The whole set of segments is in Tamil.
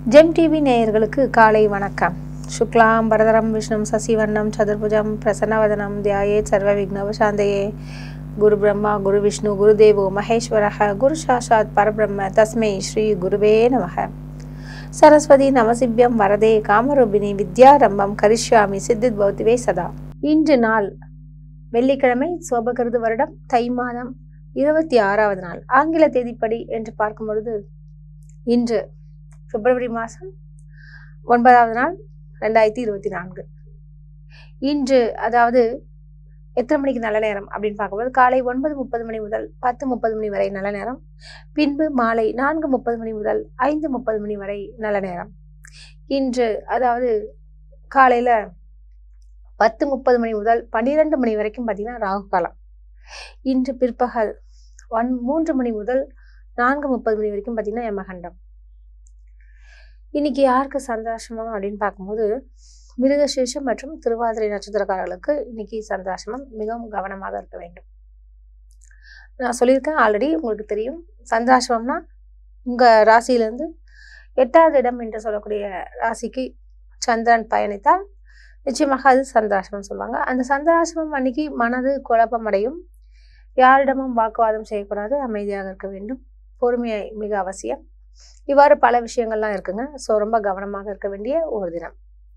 ஜெம் டிவி நேயர்களுக்கு காலை வணக்கம் சுக்லாம் பரதரம் விஷ்ணு சசிவர்ணம் சதுர்புஜம் பிரசன்னவதனம் தியாயே சர்வ விக்னவசாந்தையே குரு பிரம்மா குரு விஷ்ணு குருதேவோ மகேஸ்வரக குரு சாஷாத் பரபிரம்ம தஸ்மை ஸ்ரீ குருவே நமக சரஸ்வதி நமசிவ்யம் வரதே காமரூபிணி வித்யாரம்பம் கரிஷ்யாமி சித்தித் பௌத்திவே சதா இன்று நாள் வெள்ளிக்கிழமை சோபகிருது வருடம் தை மாதம் இருபத்தி ஆறாவது நாள் ஆங்கில தேதிப்படி என்று பார்க்கும் பொழுது இன்று பிப்ரவரி மாதம் ஒன்பதாவது நாள் ரெண்டாயிரத்தி இருபத்தி நான்கு இன்று அதாவது எத்தனை மணிக்கு நல்ல நேரம் அப்படின்னு பார்க்கும்போது காலை ஒன்பது முப்பது மணி முதல் பத்து முப்பது மணி வரை நல்ல நேரம் பின்பு மாலை நான்கு முப்பது மணி முதல் ஐந்து முப்பது மணி வரை நல்ல நேரம் இன்று அதாவது காலையில் பத்து முப்பது மணி முதல் பன்னிரெண்டு மணி வரைக்கும் பார்த்தீங்கன்னா ராகு காலம் இன்று பிற்பகல் ஒன் மூன்று மணி முதல் நான்கு முப்பது மணி வரைக்கும் பார்த்தீங்கன்னா யமகண்டம் இன்னைக்கு யாருக்கு சந்தோஷமம் அப்படின்னு பார்க்கும்போது மிருகசேஷம் மற்றும் திருவாதிரை நட்சத்திரக்காரர்களுக்கு இன்னைக்கு சந்தோஷமம் மிகவும் கவனமாக இருக்க வேண்டும் நான் சொல்லியிருக்கேன் ஆல்ரெடி உங்களுக்கு தெரியும் சந்திராசிரமம்னா உங்கள் ராசியிலேருந்து எட்டாவது இடம் என்று சொல்லக்கூடிய ராசிக்கு சந்திரன் பயணித்தால் நிச்சயமாக அது சந்திராசிரமம் சொல்லுவாங்க அந்த சந்திராசிரமம் அன்னைக்கு மனது குழப்பமடையும் யாரிடமும் வாக்குவாதம் செய்யக்கூடாது அமைதியாக இருக்க வேண்டும் பொறுமை மிக அவசியம் இவ்வாறு பல விஷயங்கள்லாம் இருக்குங்க ஸோ ரொம்ப கவனமாக இருக்க வேண்டிய ஒரு தினம்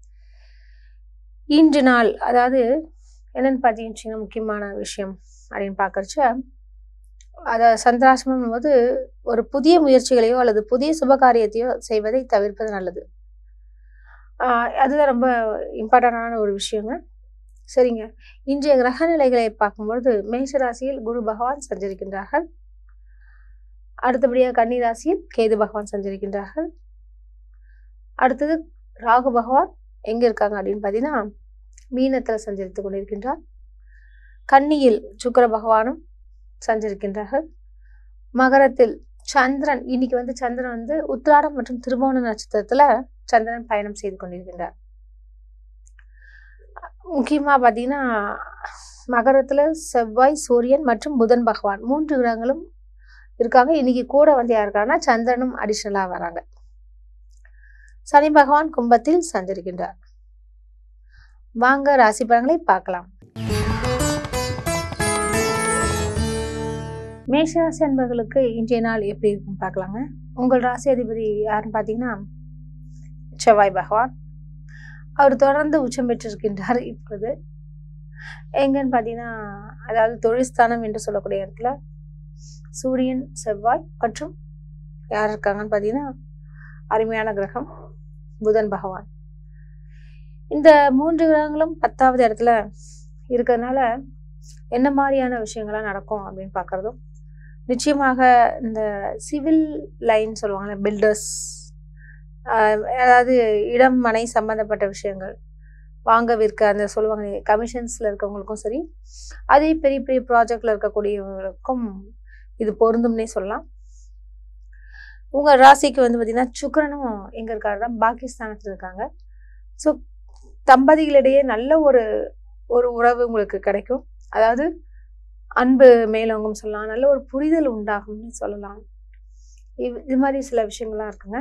இன்று நாள் அதாவது என்னன்னு பார்த்தீங்கன்னா முக்கியமான விஷயம் அப்படின்னு பார்க்கறச்ச அதாவது சந்திராசிரமம் போது ஒரு புதிய முயற்சிகளையோ அல்லது புதிய சுபகாரியத்தையோ செய்வதை தவிர்ப்பது நல்லது ஆஹ் அதுதான் ரொம்ப இம்பார்ட்டண்டான ஒரு விஷயங்க சரிங்க இன்றைய கிரக நிலைகளை பார்க்கும்பொழுது மேஷ ராசியில் குரு பகவான் சஞ்சரிக்கின்றார்கள் அடுத்தபடியாக கன்னி ராசியில் கேது பகவான் சஞ்சரிக்கின்றார்கள் அடுத்தது ராகு பகவான் எங்க இருக்காங்க அப்படின்னு பார்த்தீங்கன்னா மீனத்தில் சஞ்சரித்து கொண்டிருக்கின்றார் கன்னியில் சுக்கர பகவானும் சஞ்சரிக்கின்றார்கள் மகரத்தில் சந்திரன் இன்னைக்கு வந்து சந்திரன் வந்து உத்திராடம் மற்றும் திருவோண நட்சத்திரத்துல சந்திரன் பயணம் செய்து கொண்டிருக்கின்றார் முக்கியமா பாத்தீங்கன்னா மகரத்துல செவ்வாய் சூரியன் மற்றும் புதன் பகவான் மூன்று கிரகங்களும் இருக்காங்க இன்னைக்கு கூட வந்து யார் இருக்காங்கன்னா சந்திரனும் அடிஷனலா வராங்க சனி பகவான் கும்பத்தில் சஞ்சரிக்கின்றார் வாங்க ராசி பலன்களை பார்க்கலாம் மேஷராசி அன்பர்களுக்கு இன்றைய நாள் எப்படி இருக்கும் பார்க்கலாங்க உங்கள் ராசி அதிபதி யாருன்னு பார்த்தீங்கன்னா செவ்வாய் பகவான் அவர் தொடர்ந்து உச்சம் பெற்றிருக்கின்றார் இப்பொழுது எங்கன்னு பார்த்தீங்கன்னா அதாவது தொழில் ஸ்தானம் என்று சொல்லக்கூடிய இடத்துல சூரியன் செவ்வாய் மற்றும் யார் இருக்காங்கன்னு பார்த்தீங்கன்னா அருமையான கிரகம் புதன் பகவான் இந்த மூன்று கிரகங்களும் பத்தாவது இடத்துல இருக்கிறதுனால என்ன மாதிரியான விஷயங்கள்லாம் நடக்கும் அப்படின்னு பார்க்குறதும் நிச்சயமாக இந்த சிவில் லைன் சொல்லுவாங்கள்ல பில்டர்ஸ் அதாவது இடம் மனை சம்பந்தப்பட்ட விஷயங்கள் வாங்க விற்க அந்த சொல்லுவாங்க கமிஷன்ஸில் இருக்கவங்களுக்கும் சரி அதே பெரிய பெரிய ப்ராஜெக்டில் இருக்கக்கூடியவங்களுக்கும் இது பொருந்தும்னே சொல்லலாம் உங்கள் ராசிக்கு வந்து பார்த்திங்கன்னா சுக்கரனும் எங்கே இருக்காருன்னா பாகிஸ்தானத்தில் இருக்காங்க ஸோ தம்பதிகளிடையே நல்ல ஒரு ஒரு உறவு உங்களுக்கு கிடைக்கும் அதாவது அன்பு மேலோங்கும் சொல்லலாம் நல்ல ஒரு புரிதல் உண்டாகும்னு சொல்லலாம் இது இது மாதிரி சில விஷயங்கள்லாம் இருக்குங்க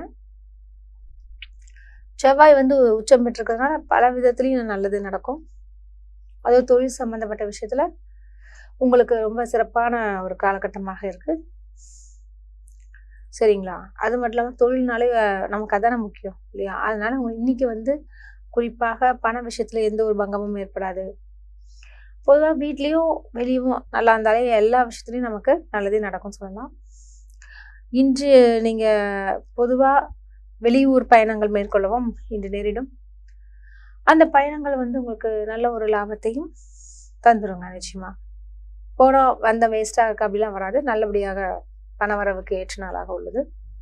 செவ்வாய் வந்து உச்சம் பெற்றிருக்கிறதுனால பல விதத்துலையும் நல்லது நடக்கும் அதாவது தொழில் சம்பந்தப்பட்ட விஷயத்துல உங்களுக்கு ரொம்ப சிறப்பான ஒரு காலகட்டமாக இருக்கு சரிங்களா அது மட்டும் இல்லாமல் தொழில்னாலே நமக்கு அதான முக்கியம் இல்லையா அதனால இன்னைக்கு வந்து குறிப்பாக பண விஷயத்துல எந்த ஒரு பங்கமும் ஏற்படாது பொதுவாக வீட்லேயும் வெளியும் நல்லா இருந்தாலே எல்லா விஷயத்துலையும் நமக்கு நல்லதே நடக்கும்னு சொல்லலாம் இன்று நீங்கள் பொதுவாக வெளியூர் பயணங்கள் மேற்கொள்ளவும் இன்று நேரிடும் அந்த பயணங்கள் வந்து உங்களுக்கு நல்ல ஒரு லாபத்தையும் தந்துருங்க நிச்சயமா போனோம் வந்த வேஸ்டாக இருக்கு அப்படிலாம் வராது நல்லபடியாக பணவரவுக்கு ஏற்ற நாளாக உள்ளது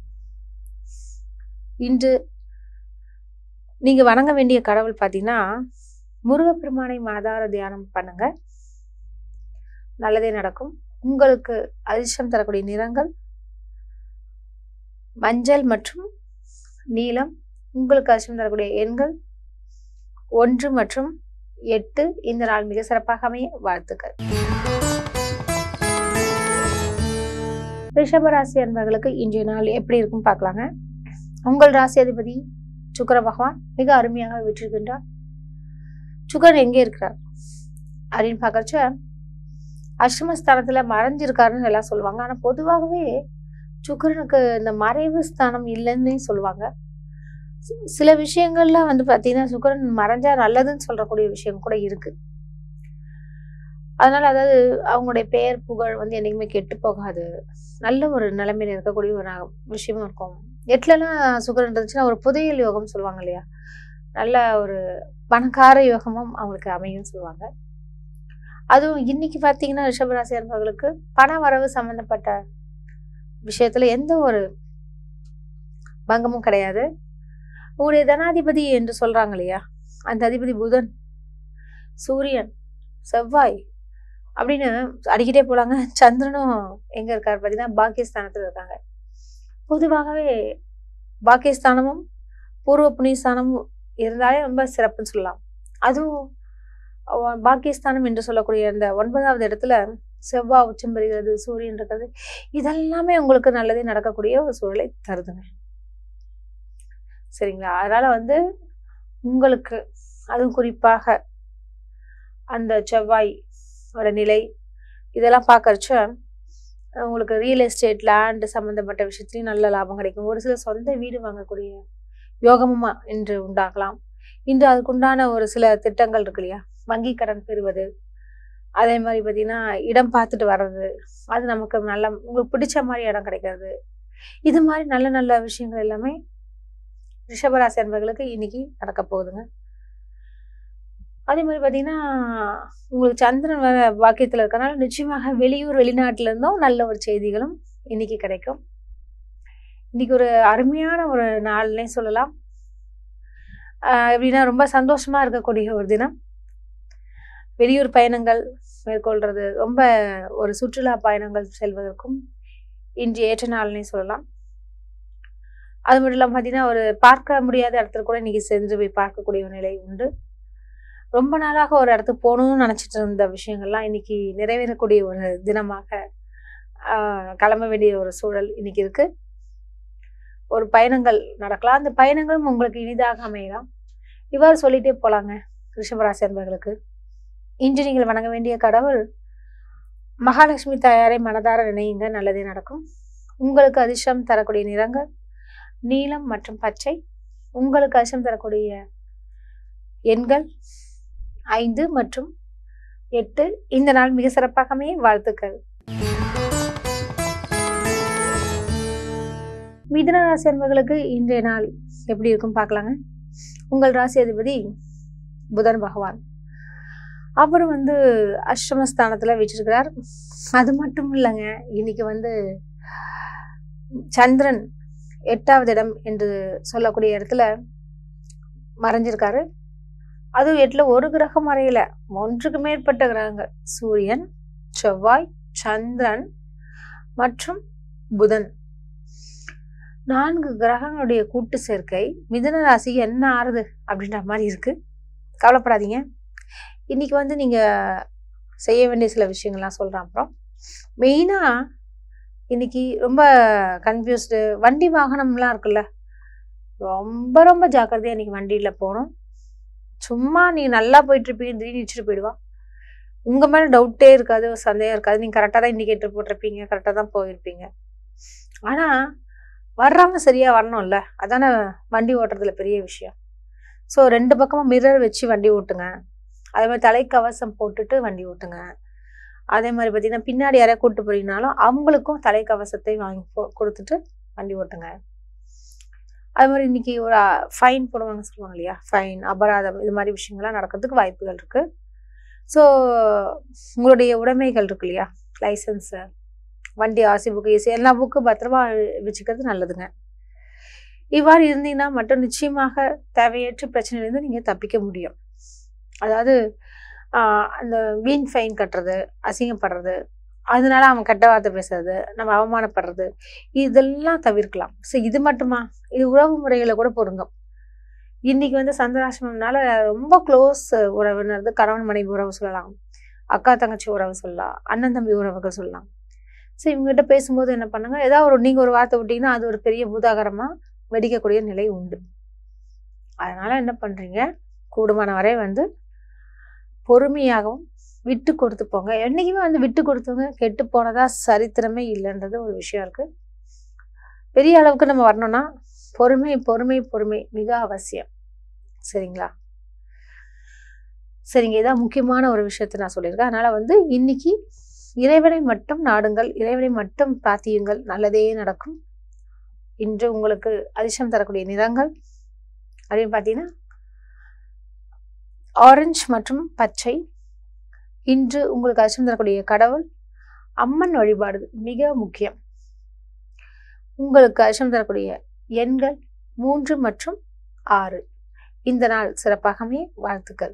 இன்று நீங்கள் வணங்க வேண்டிய கடவுள் பார்த்தீங்கன்னா முருகப்பெருமானை மனதார தியானம் பண்ணுங்க நல்லதே நடக்கும் உங்களுக்கு அதிர்ஷ்டம் தரக்கூடிய நிறங்கள் மஞ்சள் மற்றும் நீலம் உங்களுக்கு அதிர்ஷ்டம் தரக்கூடிய எண்கள் ஒன்று மற்றும் எட்டு இந்த நாள் மிக சிறப்பாக அமைய வாழ்த்துக்கள் ரிஷபராசி அன்பர்களுக்கு இன்றைய நாள் எப்படி இருக்கும் பார்க்கலாங்க உங்கள் ராசி அதிபதி சுக்கிர பகவான் மிக அருமையாக விற்றிருக்கின்றார் சுக்கரன் எங்கே இருக்கிறார் அப்படின்னு பார்க்கறச்ச அஷ்டமஸ்தானத்துல மறைஞ்சிருக்காருன்னு எல்லாம் சொல்லுவாங்க ஆனா பொதுவாகவே சுக்கிரனுக்கு இந்த மறைவு ஸ்தானம் இல்லைன்னு சொல்லுவாங்க சி- சில விஷயங்கள்ல வந்து பாத்தீங்கன்னா சுக்கிரன் மறைஞ்சா நல்லதுன்னு சொல்றக்கூடிய விஷயம் கூட இருக்கு அதனால அதாவது அவங்களுடைய பெயர் புகழ் வந்து என்னைக்குமே கெட்டு போகாது நல்ல ஒரு நிலைமையில இருக்கக்கூடிய ஒரு நா- விஷயமும் இருக்கும் எட்டுலலாம் சுக்கிரன் இருந்துச்சுன்னா ஒரு புதையல் யோகம் சொல்லுவாங்க இல்லையா நல்ல ஒரு பணக்கார யோகமும் அவங்களுக்கு அமையும் சொல்லுவாங்க அதுவும் இன்னைக்கு பார்த்தீங்கன்னா ரிஷபராசி அன்பர்களுக்கு பண வரவு சம்பந்தப்பட்ட விஷயத்துல எந்த ஒரு பங்கமும் கிடையாது உங்களுடைய தனாதிபதி என்று சொல்றாங்க இல்லையா அந்த அதிபதி புதன் சூரியன் செவ்வாய் அப்படின்னு அடிக்கிட்டே போலாங்க சந்திரனும் எங்க இருக்காரு பார்த்தீங்கன்னா பாக்கியஸ்தானத்துல இருக்காங்க பொதுவாகவே பாக்கியஸ்தானமும் பூர்வ புண்ணியஸ்தானமும் இருந்தாலே ரொம்ப சிறப்புன்னு சொல்லலாம் அதுவும் அவ- பாக்கியஸ்தானம் என்று சொல்லக்கூடிய அந்த ஒன்பதாவது இடத்துல செவ்வாய் உச்சம் பெறுகிறது சூரியன் இருக்கிறது இதெல்லாமே உங்களுக்கு நல்லதே நடக்கக்கூடிய ஒரு சூழலை தருதுங்க சரிங்களா அதனால வந்து உங்களுக்கு அதுவும் குறிப்பாக அந்த செவ்வாய் ஓட நிலை இதெல்லாம் பார்க்கறச்ச உங்களுக்கு ரியல் எஸ்டேட் லேண்ட் சம்மந்தப்பட்ட விஷயத்துலையும் நல்ல லாபம் கிடைக்கும் ஒரு சில சொந்த வீடு வாங்கக்கூடிய யோகமும் இன்று உண்டாகலாம் இன்று அதுக்குண்டான ஒரு சில திட்டங்கள் இருக்கு இல்லையா வங்கி கடன் பெறுவது அதே மாதிரி பார்த்தீங்கன்னா இடம் பார்த்துட்டு வர்றது அது நமக்கு நல்ல உங்களுக்கு பிடிச்ச மாதிரி இடம் கிடைக்கிறது இது மாதிரி நல்ல நல்ல விஷயங்கள் எல்லாமே ரிஷபராசி அன்பர்களுக்கு இன்னைக்கு நடக்க போகுதுங்க அதே மாதிரி பார்த்தீங்கன்னா உங்களுக்கு சந்திரன் வர வாக்கியத்தில் இருக்கறனால நிச்சயமாக வெளியூர் வெளிநாட்டுல இருந்தும் நல்ல ஒரு செய்திகளும் இன்னைக்கு கிடைக்கும் இன்னைக்கு ஒரு அருமையான ஒரு நாள்னே சொல்லலாம் ஆஹ் எப்படின்னா ரொம்ப சந்தோஷமா இருக்கக்கூடிய ஒரு தினம் வெளியூர் பயணங்கள் மேற்கொள்றது ரொம்ப ஒரு சுற்றுலா பயணங்கள் செல்வதற்கும் இன்று ஏற்ற நாள்னே சொல்லலாம் அது மட்டும் இல்லாமல் பார்த்தீங்கன்னா ஒரு பார்க்க முடியாத இடத்துல கூட இன்னைக்கு சென்று போய் பார்க்கக்கூடிய ஒரு நிலை உண்டு ரொம்ப நாளாக ஒரு இடத்துக்கு போகணும்னு நினச்சிட்டு இருந்த விஷயங்கள்லாம் இன்னைக்கு நிறைவேறக்கூடிய ஒரு தினமாக ஆஹ் கிளம்ப வேண்டிய ஒரு சூழல் இன்னைக்கு இருக்கு ஒரு பயணங்கள் நடக்கலாம் அந்த பயணங்களும் உங்களுக்கு இனிதாக அமையலாம் இவ்வாறு சொல்லிட்டே போலாங்க ரிஷபராசி அன்பர்களுக்கு இன்று நீங்கள் வணங்க வேண்டிய கடவுள் மகாலட்சுமி தாயாரை மனதார நினையுங்க நல்லதே நடக்கும் உங்களுக்கு அதிர்ஷ்டம் தரக்கூடிய நிறங்கள் நீலம் மற்றும் பச்சை உங்களுக்கு அதிர்ஷ்டம் தரக்கூடிய எண்கள் ஐந்து மற்றும் எட்டு இந்த நாள் மிக சிறப்பாக அமைய வாழ்த்துக்கள் மிதுன ராசி அன்பர்களுக்கு இன்றைய நாள் எப்படி இருக்கும் பார்க்கலாங்க உங்கள் ராசி அதிபதி புதன் பகவான் அவர் வந்து அஷ்டமஸ்தானத்துல வச்சிருக்கிறார் அது மட்டும் இல்லைங்க இன்னைக்கு வந்து சந்திரன் எட்டாவது இடம் என்று சொல்லக்கூடிய இடத்துல மறைஞ்சிருக்காரு அதுவும் எட்டுல ஒரு கிரகம் மறையல ஒன்றுக்கு மேற்பட்ட கிரகங்கள் சூரியன் செவ்வாய் சந்திரன் மற்றும் புதன் நான்கு கிரகங்களுடைய கூட்டு சேர்க்கை மிதுன ராசி என்ன ஆறுது அப்படின்ற மாதிரி இருக்கு கவலைப்படாதீங்க இன்னைக்கு வந்து நீங்க செய்ய வேண்டிய சில விஷயங்கள்லாம் சொல்றேன் அப்புறம் மெயினா இன்னைக்கு ரொம்ப கன்ஃபியூஸ்டு வண்டி வாகனம்லாம் இருக்குல்ல ரொம்ப ரொம்ப ஜாக்கிரதையா இன்னைக்கு வண்டியில போகணும் சும்மா நீ நல்லா போயிட்டு இருப்பீங்க திடீர்னு இடிச்சுட்டு போயிடுவா உங்க மேல டவுட்டே இருக்காது ஒரு சந்தேகம் இருக்காது நீங்க கரெக்டாக தான் இண்டிகேட்டர் போட்டிருப்பீங்க கரெக்டாக தான் போயிருப்பீங்க ஆனா வர்றவங்க சரியா வரணும்ல அதானே வண்டி ஓட்டுறதுல பெரிய விஷயம் ஸோ ரெண்டு பக்கமும் மிரர் வச்சு வண்டி ஓட்டுங்க அதே மாதிரி தலைக்கவசம் போட்டுட்டு வண்டி ஓட்டுங்க அதே மாதிரி பார்த்தீங்கன்னா பின்னாடி யாரையா கூட்டு போறீங்கனாலும் அவங்களுக்கும் தலைக்கவசத்தை வாங்கி போ கொடுத்துட்டு வண்டி ஓட்டுங்க அது மாதிரி இன்னைக்கு ஒரு ஃபைன் போடுவாங்க சொல்லுவாங்க இல்லையா ஃபைன் அபராதம் இது மாதிரி விஷயங்கள்லாம் நடக்கிறதுக்கு வாய்ப்புகள் இருக்கு ஸோ உங்களுடைய உடைமைகள் இருக்கு இல்லையா லைசன்ஸு வண்டி ஆர்சி புக்கு ஏசி எல்லா புக்கு பத்திரமா வச்சுக்கிறது நல்லதுங்க இவ்வாறு இருந்தீங்கன்னா மட்டும் நிச்சயமாக தேவையற்ற பிரச்சனையிலேருந்து நீங்கள் தப்பிக்க முடியும் அதாவது ஆஹ் அந்த வீண் ஃபைன் கட்டுறது அசிங்கப்படுறது அதனால அவன் கெட்ட வார்த்தை பேசுறது நம்ம அவமானப்படுறது இதெல்லாம் தவிர்க்கலாம் ஸோ இது மட்டுமா இது உறவு முறைகளை கூட பொருந்தும் இன்னைக்கு வந்து சந்திராசிரமம்னால ரொம்ப க்ளோஸ் உறவுன்றது கணவன் மனைவி உறவு சொல்லலாம் அக்கா தங்கச்சி உறவு சொல்லலாம் அண்ணன் தம்பி உறவுகள் சொல்லலாம் ஸோ இவங்ககிட்ட பேசும்போது என்ன பண்ணுங்க ஏதாவது ஒரு நீங்கள் ஒரு வார்த்தை விட்டீங்கன்னா அது ஒரு பெரிய பூதாகரமாக வெடிக்கக்கூடிய நிலை உண்டு அதனால என்ன பண்றீங்க கூடுமான வரை வந்து பொறுமையாகவும் விட்டு கொடுத்து போங்க என்னைக்குமே வந்து விட்டு கொடுத்தவங்க கெட்டு போனதா சரித்திரமே இல்லைன்றது ஒரு விஷயம் இருக்கு பெரிய அளவுக்கு நம்ம வரணும்னா பொறுமை பொறுமை பொறுமை மிக அவசியம் சரிங்களா சரிங்க இதான் முக்கியமான ஒரு விஷயத்தை நான் சொல்லியிருக்கேன் அதனால வந்து இன்னைக்கு இறைவனை மட்டும் நாடுங்கள் இறைவனை மட்டும் பிரார்த்தியுங்கள் நல்லதே நடக்கும் இன்று உங்களுக்கு அதிர்ஷ்டம் தரக்கூடிய நிறங்கள் அப்படின்னு பார்த்தீங்கன்னா ஆரஞ்சு மற்றும் பச்சை இன்று உங்களுக்கு அதிர்ஷ்டம் தரக்கூடிய கடவுள் அம்மன் வழிபாடு மிக முக்கியம் உங்களுக்கு அதிர்ஷ்டம் தரக்கூடிய எண்கள் மூன்று மற்றும் ஆறு இந்த நாள் சிறப்பாகவே வாழ்த்துக்கள்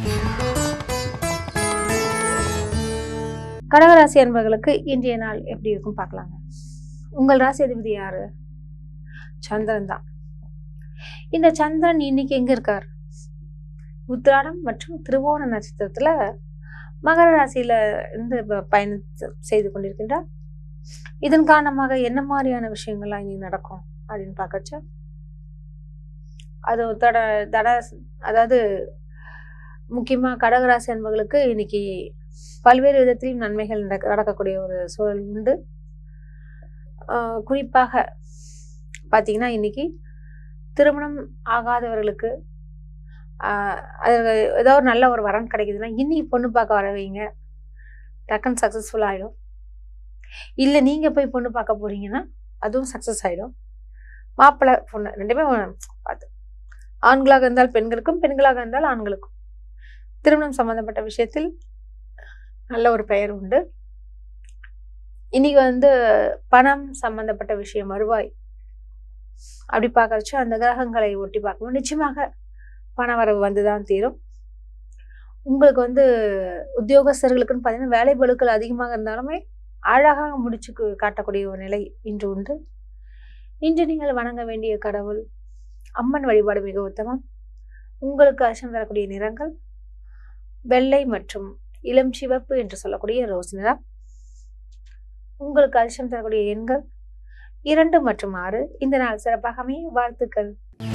கடகராசி அன்பர்களுக்கு இன்றைய நாள் எப்படி இருக்கும் பார்க்கலாங்க உங்கள் ராசி அதிபதி யாரு சந்திரன் தான் இந்த சந்திரன் இன்னைக்கு எங்க இருக்கார் உத்திராடம் மற்றும் திருவோண நட்சத்திரத்துல மகர ராசியில இருந்து ப- பயணம் செய்து கொண்டிருக்கின்றார் இதன் காரணமாக என்ன மாதிரியான விஷயங்கள்லாம் இனி நடக்கும் அப்படின்னு பார்க்கச்ச அது தட தட அதாவது முக்கியமா கடகராசி அன்பர்களுக்கு இன்னைக்கு பல்வேறு விதத்திலும் நன்மைகள் நடக்க நடக்கக்கூடிய ஒரு சூழல் உண்டு ஆஹ் குறிப்பாக பார்த்தீங்கன்னா இன்னைக்கு திருமணம் ஆகாதவர்களுக்கு ஆஹ் அது ஏதோ ஒரு நல்ல ஒரு வரன் கிடைக்குதுன்னா இன்னைக்கு பொண்ணு பார்க்க வர வைங்க டக்குன்னு சக்ஸஸ்ஃபுல் ஆகிடும் இல்லை நீங்கள் போய் பொண்ணு பார்க்க போறீங்கன்னா அதுவும் சக்ஸஸ் ஆகிடும் மாப்பிள்ளை பொண்ணு ரெண்டுமே பார்த்து ஆண்களாக இருந்தால் பெண்களுக்கும் பெண்களாக இருந்தால் ஆண்களுக்கும் திருமணம் சம்பந்தப்பட்ட விஷயத்தில் நல்ல ஒரு பெயர் உண்டு இன்னைக்கு வந்து பணம் சம்பந்தப்பட்ட விஷயம் வருவாய் அப்படி பார்க்கறச்சு அந்த கிரகங்களை ஒட்டி பார்க்கும்போது நிச்சயமாக பண வரவு வந்துதான் தீரும் உங்களுக்கு வந்து உத்தியோகஸ்தர்களுக்குன்னு பார்த்தீங்கன்னா வேலை பளுக்கள் அதிகமாக இருந்தாலுமே அழகாக முடிச்சு கு- காட்டக்கூடிய ஒரு நிலை இன்று உண்டு இன்று நீங்கள் வணங்க வேண்டிய கடவுள் அம்மன் வழிபாடு மிக உத்தமம் உங்களுக்கு அச்சம் தரக்கூடிய நிறங்கள் வெள்ளை மற்றும் இளம் சிவப்பு என்று சொல்லக்கூடிய ரோஸ் நிறம் உங்களுக்கு அதிர்ஷ்டம் தரக்கூடிய எண்கள் இரண்டு மற்றும் ஆறு இந்த நாள் சிறப்பாக அமைய வாழ்த்துக்கள்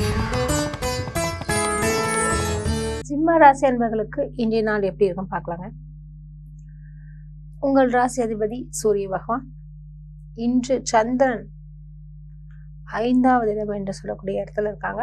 சிம்ம ராசி அன்பர்களுக்கு இன்றைய நாள் எப்படி இருக்கும் பார்க்கலாங்க உங்கள் ராசி அதிபதி சூரிய பகவான் இன்று சந்திரன் ஐந்தாவது இடம் என்று சொல்லக்கூடிய இடத்துல இருக்காங்க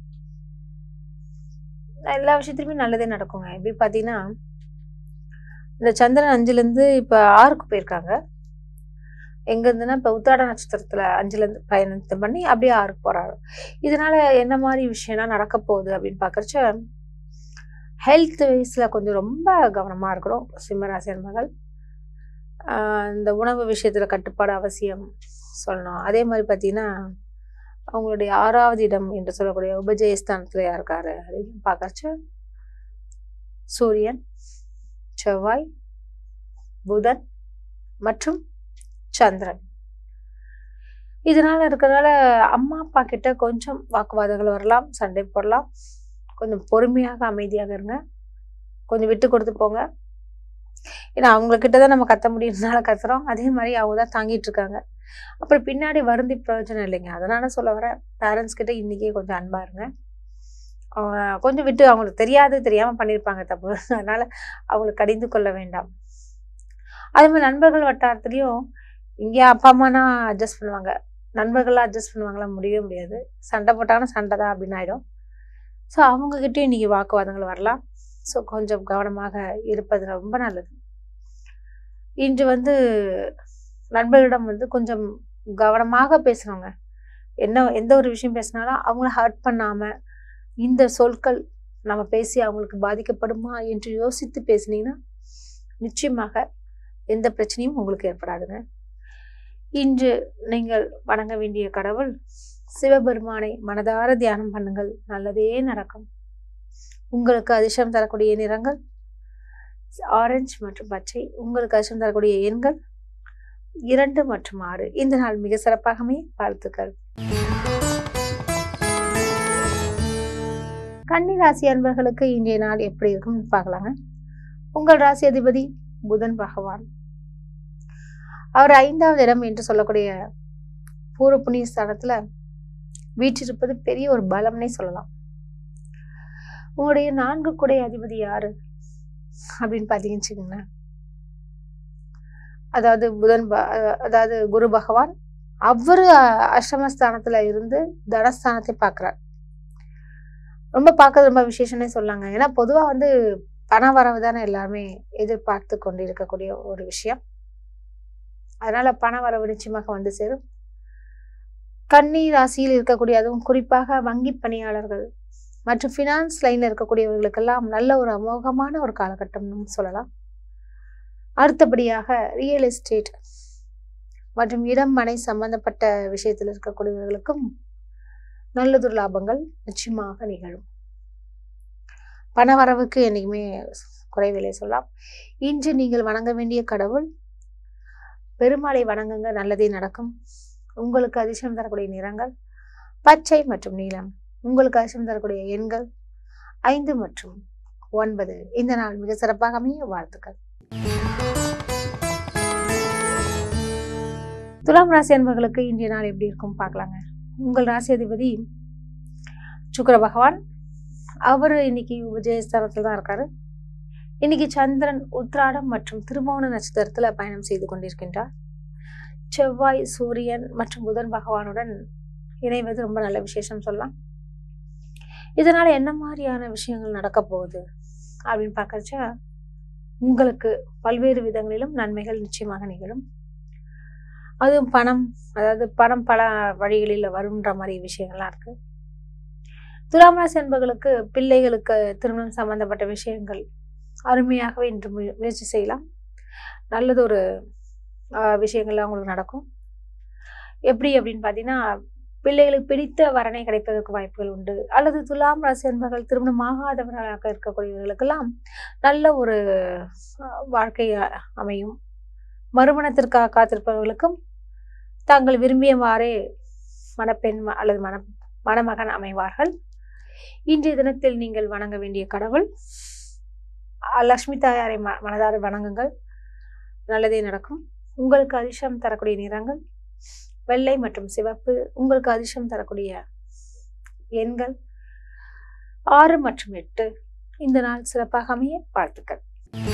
எல்லா விஷயத்திலுமே நல்லதே நடக்குங்க எப்படி பார்த்தீங்கன்னா இந்த சந்திரன் அஞ்சுலேருந்து இப்போ ஆறுக்கு போயிருக்காங்க எங்க இருந்துன்னா இப்போ உத்தாட நட்சத்திரத்துல அஞ்சுல இருந்து பயணத்தை பண்ணி அப்படியே ஆறுக்கு போறாரு இதனால என்ன மாதிரி விஷயம்லாம் நடக்க போகுது அப்படின்னு பார்க்கறச்ச ஹெல்த் வைஸ்ல கொஞ்சம் ரொம்ப கவனமா இருக்கணும் சிம்மராசி அன்பர்கள் ஆஹ் இந்த உணவு விஷயத்துல கட்டுப்பாடு அவசியம் சொல்லணும் அதே மாதிரி பார்த்தீங்கன்னா அவங்களுடைய ஆறாவது இடம் என்று சொல்லக்கூடிய உபஜயஸ்தானத்துல யார் இருக்காரு அப்படின்னு பார்க்கறச்ச சூரியன் செவ்வாய் புதன் மற்றும் சந்திரன் இதனால இருக்கிறதால அம்மா அப்பா கிட்ட கொஞ்சம் வாக்குவாதங்கள் வரலாம் சண்டை போடலாம் கொஞ்சம் பொறுமையாக அமைதியாக இருங்க கொஞ்சம் விட்டு கொடுத்து போங்க ஏன்னா அவங்க கிட்ட தான் நம்ம கத்த முடியும்னால கத்துறோம் அதே மாதிரி அவங்க தான் தாங்கிட்டு இருக்காங்க அப்புறம் பின்னாடி வருந்தி பிரயோஜனம் இல்லைங்க அதனால சொல்ல வரேன் பேரண்ட்ஸ் கிட்ட இன்னைக்கே கொஞ்சம் அன்பா இருங்க அவங்க கொஞ்சம் விட்டு அவங்களுக்கு தெரியாது தெரியாம பண்ணியிருப்பாங்க தப்பு அதனால அவங்களுக்கு கடிந்து கொள்ள வேண்டாம் அதே மாதிரி நண்பர்கள் வட்டாரத்துலயும் இங்கே அப்பா அம்மானா அட்ஜஸ்ட் பண்ணுவாங்க நண்பர்கள்லாம் அட்ஜஸ்ட் பண்ணுவாங்களா முடியவே முடியாது சண்டை போட்டாங்கன்னா சண்டை தான் அப்படின்னு ஆயிடும் ஸோ அவங்கக்கிட்டையும் இன்னைக்கு வாக்குவாதங்கள் வரலாம் ஸோ கொஞ்சம் கவனமாக இருப்பது ரொம்ப நல்லது இன்று வந்து நண்பர்களிடம் வந்து கொஞ்சம் கவனமாக பேசணுங்க என்ன எந்த ஒரு விஷயம் பேசினாலும் அவங்கள ஹர்ட் பண்ணாம இந்த சொற்கள் நம்ம பேசி அவங்களுக்கு பாதிக்கப்படுமா என்று யோசித்து பேசுனீங்கன்னா நிச்சயமாக எந்த பிரச்சனையும் உங்களுக்கு ஏற்படாதுங்க இன்று நீங்கள் வணங்க வேண்டிய கடவுள் சிவபெருமானை மனதார தியானம் பண்ணுங்கள் நல்லதே நடக்கும் உங்களுக்கு அதிர்ஷ்டம் தரக்கூடிய நிறங்கள் ஆரஞ்சு மற்றும் பச்சை உங்களுக்கு அதிர்ஷ்டம் தரக்கூடிய எண்கள் இரண்டு மற்றும் ஆறு இந்த நாள் மிக சிறப்பாகவே வாழ்த்துக்கள் கன்னி ராசி அன்பர்களுக்கு இன்றைய நாள் எப்படி இருக்கும்னு பார்க்கலாங்க உங்கள் ராசி அதிபதி புதன் பகவான் அவர் ஐந்தாவது இடம் என்று சொல்லக்கூடிய பூர்வ புண்ணிய ஸ்தானத்துல வீற்றிருப்பது பெரிய ஒரு பலம்னே சொல்லலாம் உங்களுடைய நான்கு குடை அதிபதி யாரு அப்படின்னு பார்த்தீங்கன்னு வச்சுக்கோங்களேன் அதாவது புதன் ப- அஹ் அதாவது குரு பகவான் அவரு அ- அஷ்டமஸ்தானத்துல இருந்து தனஸ்தானத்தை பார்க்குறார் ரொம்ப பார்க்கறது ரொம்ப விசேஷம்னே சொல்லாங்க ஏன்னா பொதுவா வந்து பண வரவு தானே எல்லாருமே எதிர்பார்த்து கொண்டு இருக்கக்கூடிய ஒரு விஷயம் அதனால பண வரவு நிச்சயமாக வந்து சேரும் கன்னி ராசியில் இருக்கக்கூடிய அதுவும் குறிப்பாக வங்கி பணியாளர்கள் மற்றும் ஃபினான்ஸ் லைன்ல இருக்கக்கூடியவர்களுக்கெல்லாம் நல்ல ஒரு அமோகமான ஒரு காலகட்டம்னு சொல்லலாம் அடுத்தபடியாக ரியல் எஸ்டேட் மற்றும் இடம் மனை சம்பந்தப்பட்ட விஷயத்தில் இருக்கக்கூடியவர்களுக்கும் நல்லதொரு லாபங்கள் நிச்சயமாக நிகழும் பணவரவுக்கு என்னைக்குமே குறைவில்லை சொல்லலாம் இன்று நீங்கள் வணங்க வேண்டிய கடவுள் பெருமாளை வணங்குங்க நல்லதே நடக்கும் உங்களுக்கு அதிர்ஷ்டம் தரக்கூடிய நிறங்கள் பச்சை மற்றும் நீலம் உங்களுக்கு அதிர்ஷ்டம் தரக்கூடிய எண்கள் ஐந்து மற்றும் ஒன்பது இந்த நாள் மிக சிறப்பாக அமைய வாழ்த்துக்கள் துலாம் ராசி அன்பர்களுக்கு இன்றைய நாள் எப்படி இருக்கும் பார்க்கலாங்க உங்கள் ராசி அதிபதி சுக்கிர பகவான் அவர் இன்னைக்கு விஜயஸ்தானத்தில் தான் இருக்காரு இன்னைக்கு சந்திரன் உத்ராடம் மற்றும் திருமோண நட்சத்திரத்துல பயணம் செய்து கொண்டிருக்கின்றார் செவ்வாய் சூரியன் மற்றும் புதன் பகவானுடன் இணைவது ரொம்ப நல்ல விசேஷம் சொல்லலாம் இதனால என்ன மாதிரியான விஷயங்கள் நடக்க போகுது அப்படின்னு பார்க்கறச்ச உங்களுக்கு பல்வேறு விதங்களிலும் நன்மைகள் நிச்சயமாக நிகழும் அதுவும் பணம் அதாவது பணம் பல வழிகளில் வரும்ன்ற மாதிரி விஷயங்கள்லாம் இருக்கு துலாம் ராசி என்பவர்களுக்கு பிள்ளைகளுக்கு திருமணம் சம்பந்தப்பட்ட விஷயங்கள் அருமையாகவே இன்று முய- முயற்சி செய்யலாம் நல்லதொரு ஆஹ், விஷயங்கள்லாம் உங்களுக்கு நடக்கும் எப்படி அப்படின்னு பார்த்தீங்கன்னா பிள்ளைகளுக்கு பிடித்த வரனை கிடைப்பதற்கு வாய்ப்புகள் உண்டு அல்லது துலாம் ராசி என்பவர்கள் திருமணமாகாதவர்களாக இருக்கக்கூடியவர்களுக்கெல்லாம் நல்ல ஒரு ஆஹ், வாழ்க்கை அ- அமையும் மறுமணத்திற்காக காத்திருப்பவர்களுக்கும் தாங்கள் விரும்பியவாறே மணப்பெண் ம- அல்லது மண மணமகன் அமைவார்கள் இன்றைய தினத்தில் நீங்கள் வணங்க வேண்டிய கடவுள் அஹ், லக்ஷ்மி தாயாரை ம மனதார வணங்குங்கள் நல்லதே நடக்கும் உங்களுக்கு அதிர்ஷ்டம் தரக்கூடிய நிறங்கள் வெள்ளை மற்றும் சிவப்பு உங்களுக்கு அதிர்ஷ்டம் தரக்கூடிய எண்கள் ஆறு மற்றும் எட்டு இந்த நாள் சிறப்பாக அமைய வாழ்த்துக்கள்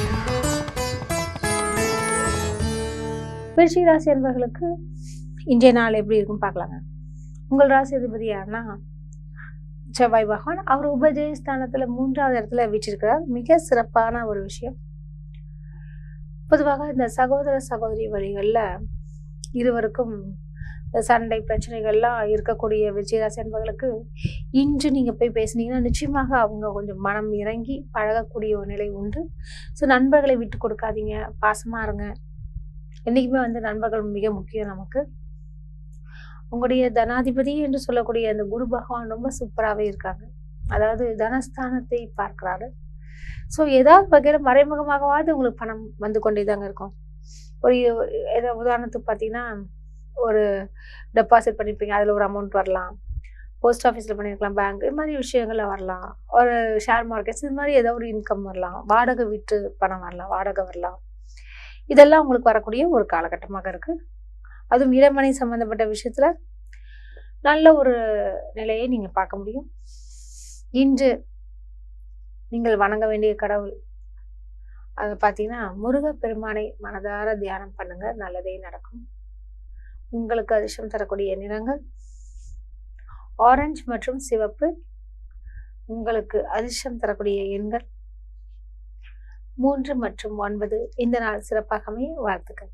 விருச்சிக ராசி என்பவர்களுக்கு இன்றைய நாள் எப்படி இருக்கும் பார்க்கலாங்க உங்கள் ராசி அதிபதி யாருன்னா செவ்வாய் பகவான் அவர் உபஜயஸ்தானத்துல மூன்றாவது இடத்துல வீற்றிருக்கிறார் மிக சிறப்பான ஒரு விஷயம் பொதுவாக இந்த சகோதர சகோதரி வழிகளில் இருவருக்கும் இந்த சண்டை பிரச்சனைகள்லாம் இருக்கக்கூடிய விஜயராசி என்பவர்களுக்கு இன்று நீங்க போய் பேசுனீங்கன்னா நிச்சயமாக அவங்க கொஞ்சம் மனம் இறங்கி பழகக்கூடிய ஒரு நிலை உண்டு ஸோ நண்பர்களை விட்டு கொடுக்காதீங்க பாசமா இருங்க என்னைக்குமே வந்து நண்பர்கள் மிக முக்கியம் நமக்கு உங்களுடைய தனாதிபதி என்று சொல்லக்கூடிய அந்த குரு பகவான் ரொம்ப சூப்பராகவே இருக்காங்க அதாவது தனஸ்தானத்தை பார்க்கிறாரு ஸோ ஏதாவது வகையில் மறைமுகமாகவாவது உங்களுக்கு பணம் வந்து கொண்டே தாங்க இருக்கும் ஒரு ஏதோ உதாரணத்துக்கு பார்த்தீங்கன்னா ஒரு டெபாசிட் பண்ணியிருப்பீங்க அதில் ஒரு அமௌண்ட் வரலாம் போஸ்ட் ஆஃபீஸில் பண்ணியிருக்கலாம் பேங்க் இது மாதிரி விஷயங்கள்ல வரலாம் ஒரு ஷேர் மார்க்கெட்ஸ் இது மாதிரி ஏதோ ஒரு இன்கம் வரலாம் வாடகை வீட்டு பணம் வரலாம் வாடகை வரலாம் இதெல்லாம் உங்களுக்கு வரக்கூடிய ஒரு காலகட்டமாக இருக்கு அதுவும் இடமனை சம்பந்தப்பட்ட விஷயத்துல நல்ல ஒரு நிலையை நீங்க பார்க்க முடியும் இன்று நீங்கள் வணங்க வேண்டிய கடவுள் அது பார்த்தீங்கன்னா முருகப் பெருமானை மனதார தியானம் பண்ணுங்க நல்லதே நடக்கும் உங்களுக்கு அதிர்ஷ்டம் தரக்கூடிய நிறங்கள் ஆரஞ்சு மற்றும் சிவப்பு உங்களுக்கு அதிர்ஷ்டம் தரக்கூடிய எண்கள் மூன்று மற்றும் ஒன்பது இந்த நாள் சிறப்பாக அமைய வாழ்த்துக்கள்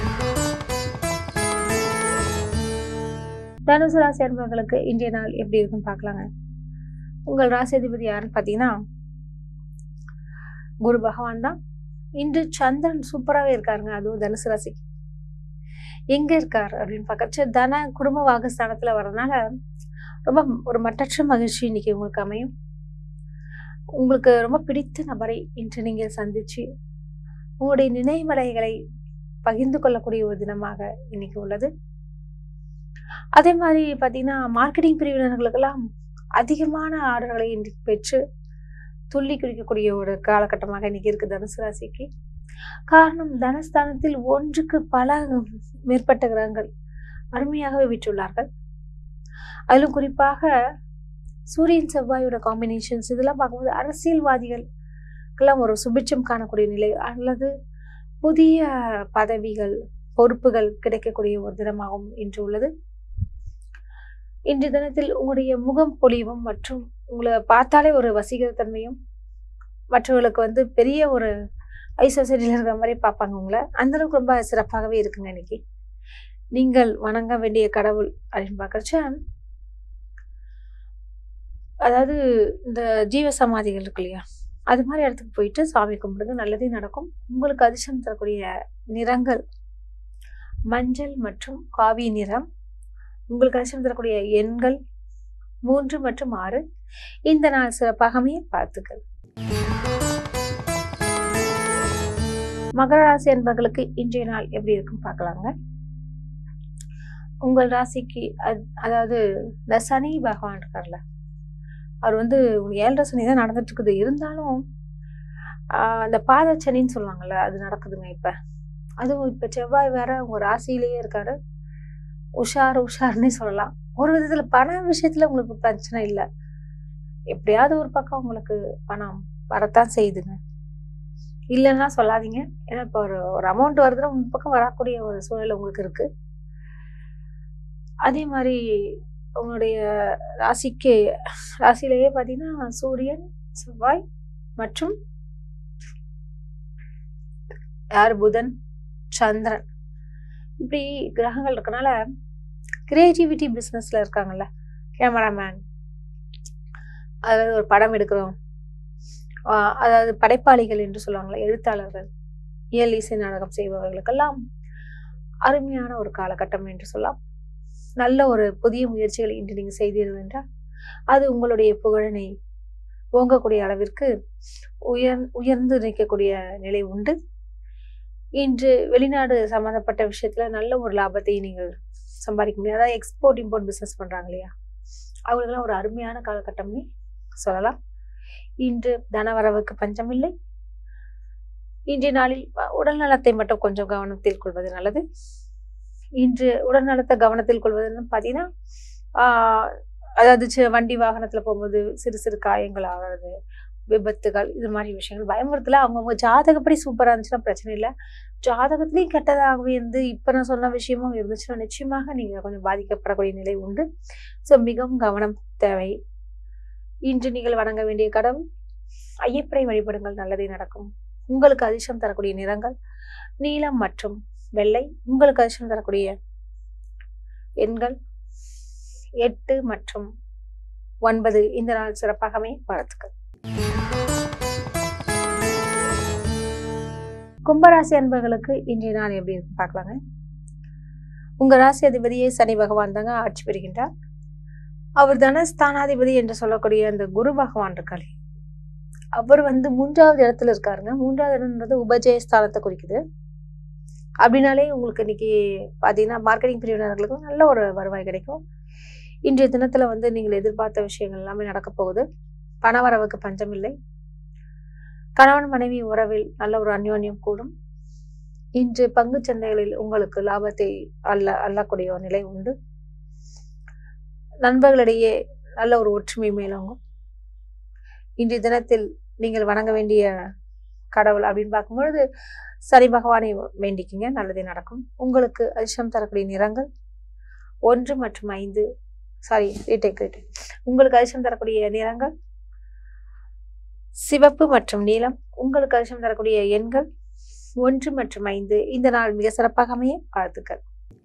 தனுசு ராசி அன்பர்களுக்கு இன்றைய நாள் எப்படி இருக்குன்னு பார்க்கலாங்க உங்கள் ராசி அதிபதி யாருன்னு பார்த்தீங்கன்னா குரு பகவான் தான் இன்று சந்திரன் சூப்பராகவே இருக்காருங்க அதுவும் தனுசு ராசிக்கு எங்க இருக்கார் அப்படின்னு பார்க்கறச்சு தன குடும்ப வாகஸ்தானத்துல வரனால ரொம்ப ஒரு மட்டற்ற மகிழ்ச்சி இன்னைக்கு உங்களுக்கு அமையும் உங்களுக்கு ரொம்ப பிடித்த நபரை இன்று நீங்கள் சந்திச்சு உங்களுடைய நினைவலைகளை பகிர்ந்து கொள்ளக்கூடிய ஒரு தினமாக இன்னைக்கு உள்ளது அதே மாதிரி பார்த்தீங்கன்னா மார்க்கெட்டிங் பிரிவினர்களுக்கெல்லாம் அதிகமான ஆர்டர்களை இன்றைக்கு பெற்று துள்ளி குடிக்கக்கூடிய ஒரு காலகட்டமாக இன்னைக்கு இருக்கு தனுசு ராசிக்கு காரணம் தனஸ்தானத்தில் ஒன்றுக்கு பல மேற்பட்ட கிரகங்கள் அருமையாகவே விற்றுள்ளார்கள் அதிலும் குறிப்பாக சூரியன் செவ்வாயோட காம்பினேஷன்ஸ் இதெல்லாம் பார்க்கும்போது அரசியல்வாதிகளுக்கெல்லாம் ஒரு சுபிட்சம் காணக்கூடிய நிலை அல்லது புதிய பதவிகள் பொறுப்புகள் கிடைக்கக்கூடிய ஒரு தினமாகவும் இன்று உள்ளது இன்று தினத்தில் உங்களுடைய முகம் பொலிவும் மற்றும் உங்களை பார்த்தாலே ஒரு வசீகரத்தன்மையும் மற்றவர்களுக்கு வந்து பெரிய ஒரு ஐ சொசைட்டியில் இருக்கிற மாதிரி பார்ப்பாங்க உங்களை அந்த அளவுக்கு ரொம்ப சிறப்பாகவே இருக்குங்க இன்னைக்கு நீங்கள் வணங்க வேண்டிய கடவுள் அப்படின்னு பார்க்கறச்ச அதாவது இந்த ஜீவ சமாதிகள் இருக்கு இல்லையா அது மாதிரி இடத்துக்கு போயிட்டு சாமி கும்பிடுங்க நல்லதே நடக்கும் உங்களுக்கு அதிர்ஷ்டம் தரக்கூடிய நிறங்கள் மஞ்சள் மற்றும் காவி நிறம் உங்களுக்கு அதிர்ஷ்டம் தரக்கூடிய எண்கள் மூன்று மற்றும் ஆறு இந்த நாள் சிறப்பாகவே பார்த்துக்கள் மகர ராசி அன்பர்களுக்கு இன்றைய நாள் எப்படி இருக்கும் பார்க்கலாங்க உங்கள் ராசிக்கு அத்- அதாவது இந்த சனி பகவான் இருக்கார்ல அவர் வந்து ஏழரை சனி தான் நடந்துட்டு இருக்குது இருந்தாலும் ஆஹ் அந்த பாத சனின்னு சொல்லுவாங்கல்ல அது நடக்குதுங்க இப்ப அதுவும் இப்ப செவ்வாய் வேற உங்க ராசியிலேயே இருக்காரு உஷார் உஷார்னே சொல்லலாம் ஒரு விதத்துல பண விஷயத்துல உங்களுக்கு பிரச்சனை இல்லை எப்படியாவது ஒரு பக்கம் உங்களுக்கு பணம் வரத்தான் செய்யுதுங்க இல்லைன்னா சொல்லாதீங்க ஏன்னா இப்போ ஒரு ஒரு அமௌண்ட் வருதுன்னா உங்க பக்கம் வரக்கூடிய ஒரு சூழ்நிலை உங்களுக்கு இருக்கு அதே மாதிரி உங்களுடைய ராசிக்கு ராசியிலேயே பார்த்தீங்கன்னா சூரியன் செவ்வாய் மற்றும் யார் புதன் சந்திரன் இப்படி கிரகங்கள் இருக்கனால கிரியேட்டிவிட்டி பிஸ்னஸ்ல இருக்காங்கல்ல கேமராமேன் அதாவது ஒரு படம் எடுக்கிறோம் ஆஹ் அதாவது படைப்பாளிகள் என்று சொல்லுவாங்கல்ல எழுத்தாளர்கள் இயல் இசை நாடகம் செய்பவர்களுக்கெல்லாம் அருமையான ஒரு காலகட்டம் என்று சொல்லலாம் நல்ல ஒரு புதிய முயற்சிகளை இன்று நீங்கள் செய்தீர்கள் என்றால் அது உங்களுடைய புகழனை ஓங்கக்கூடிய அளவிற்கு உயர் உயர்ந்து நிற்கக்கூடிய நிலை உண்டு இன்று வெளிநாடு சம்பந்தப்பட்ட விஷயத்துல நல்ல ஒரு லாபத்தை நீங்கள் சம்பாதிக்க முடியும் அதாவது எக்ஸ்போர்ட் இம்போர்ட் பிசினஸ் பண்றாங்க இல்லையா அவங்களுக்கெல்லாம் ஒரு அருமையான காலகட்டம்னே சொல்லலாம் இன்று தனவரவுக்கு பஞ்சமில்லை இன்றைய நாளில் அஹ், உடல் நலத்தை மட்டும் கொஞ்சம் கவனத்தில் கொள்வது நல்லது இன்று உடல் நலத்தை கவனத்தில் கொள்வதுன்னு பார்த்தீங்கன்னா ஆஹ், அதாவது சி- வண்டி வாகனத்துல போகும்போது சிறு சிறு காயங்கள் ஆகிறது விபத்துகள் இது மாதிரி விஷயங்கள் பயமுறுத்தல அவங்கவுங்க ஜாதகப்படி சூப்பரா இருந்துச்சுன்னா பிரச்சனை இல்லை ஜாதகத்திலையும் கெட்டதாகவே இருந்து இப்ப நான் சொன்ன விஷயமும் இருந்துச்சுன்னா நிச்சயமாக நீங்க கொஞ்சம் பாதிக்கப்படக்கூடிய நிலை உண்டு ஸோ மிகவும் கவனம் தேவை இன்று நீங்கள் வணங்க வேண்டிய கடவுள் ஐயப்பனை வழிபடுங்கள் நல்லதே நடக்கும் உங்களுக்கு அதிர்ஷ்டம் தரக்கூடிய நிறங்கள் நீலம் மற்றும் வெள்ளை உங்களுக்கு அதிர்ஷ்டம் தரக்கூடிய எண்கள் எட்டு மற்றும் ஒன்பது இந்த நாள் சிறப்பாகவே வாழ்த்துக்கள் கும்பராசி அன்பர்களுக்கு இன்றைய நாள் எப்படி இருக்கு பார்க்கலாங்க உங்க ராசி அதிபதியே சனி பகவான் தாங்க ஆட்சி பெறுகின்றார் அவர் தனஸ்தானாதிபதி என்று சொல்லக்கூடிய அந்த குரு பகவான் இருக்காரு அவர் வந்து மூன்றாவது இடத்துல இருக்காருங்க மூன்றாவது இடம்ன்றது உபஜயஸ்தானத்தை குறிக்குது அப்படின்னாலே உங்களுக்கு இன்னைக்கு பார்த்தீங்கன்னா மார்க்கெட்டிங் பிரிவினர்களுக்கு நல்ல ஒரு வருவாய் கிடைக்கும் இன்றைய தினத்துல வந்து நீங்கள் எதிர்பார்த்த விஷயங்கள் எல்லாமே நடக்க போகுது பணவரவுக்கு பஞ்சம் இல்லை கணவன் மனைவி உறவில் நல்ல ஒரு அந்யோன்யம் கூடும் இன்று பங்கு சந்தைகளில் உங்களுக்கு லாபத்தை அல்ல அள்ளக்கூடிய ஒரு நிலை உண்டு நண்பர்களிடையே நல்ல ஒரு ஒற்றுமை மேலோங்கும் இன்றைய தினத்தில் நீங்கள் வணங்க வேண்டிய கடவுள் அப்படின்னு பார்க்கும்பொழுது சனி பகவானை வேண்டிக்கிங்க நல்லதே நடக்கும் உங்களுக்கு அதிர்ஷ்டம் தரக்கூடிய நிறங்கள் ஒன்று மற்றும் ஐந்து சாரி ரீடேக் ரீடேக் உங்களுக்கு அதிர்ஷ்டம் தரக்கூடிய நிறங்கள் சிவப்பு மற்றும் நீலம் உங்களுக்கு அதிர்ஷ்டம் தரக்கூடிய எண்கள் ஒன்று மற்றும் ஐந்து இந்த நாள் மிக சிறப்பாக அமைய வாழ்த்துக்கள்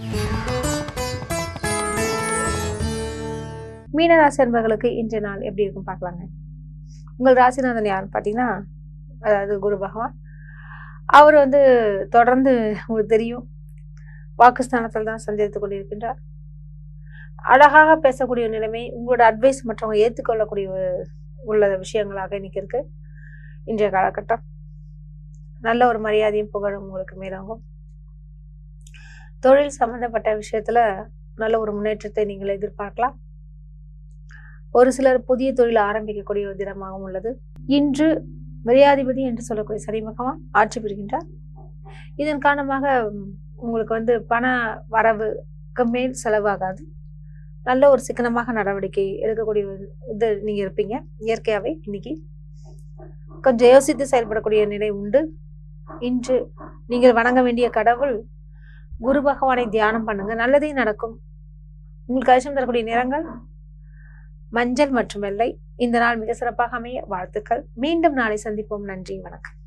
மீனராசி அன்பர்களுக்கு இன்றைய நாள் எப்படி இருக்கும் பார்க்கலாங்க உங்கள் ராசிநாதன் யாருன்னு பார்த்தீங்கன்னா அதாவது குரு பகவான் அவர் வந்து தொடர்ந்து உங்களுக்கு தெரியும் வாக்குஸ்தானத்தில் தான் சஞ்சரித்துக் கொண்டிருக்கின்றார் அழகாக பேசக்கூடிய நிலைமை உங்களோட அட்வைஸ் மற்றவங்க ஏற்றுக்கொள்ளக்கூடிய ஒரு- உள்ள விஷயங்களாக இன்னைக்கு இருக்கு இன்றைய காலகட்டம் நல்ல ஒரு மரியாதையும் புகழும் உங்களுக்கு மேலாகும் தொழில் சம்பந்தப்பட்ட விஷயத்துல நல்ல ஒரு முன்னேற்றத்தை நீங்கள் எதிர்பார்க்கலாம் ஒரு சிலர் புதிய தொழில் ஆரம்பிக்கக்கூடிய ஒரு தினமாகவும் உள்ளது இன்று விரையாதிபதி என்று சொல்லக்கூடிய சனி பகவான் ஆட்சி பெறுகின்றார் இதன் காரணமாக உம், உங்களுக்கு வந்து பண வரவுக்கு மேல் செலவாகாது நல்ல ஒரு சிக்கனமாக நடவடிக்கை எடுக்கக்கூடிய ஒரு இது நீங்க இருப்பீங்க இயற்கையாவே இன்னைக்கு கொஞ்சம் யோசித்து செயல்படக்கூடிய நிலை உண்டு இன்று நீங்கள் வணங்க வேண்டிய கடவுள் குரு பகவானை தியானம் பண்ணுங்க நல்லதே நடக்கும் உங்களுக்கு அதிர்ஷ்டம் தரக்கூடிய நிறங்கள் மஞ்சள் மற்றும் வெள்ளை இந்த நாள் மிக சிறப்பாக அமைய வாழ்த்துக்கள் மீண்டும் நாளை சந்திப்போம் நன்றி வணக்கம்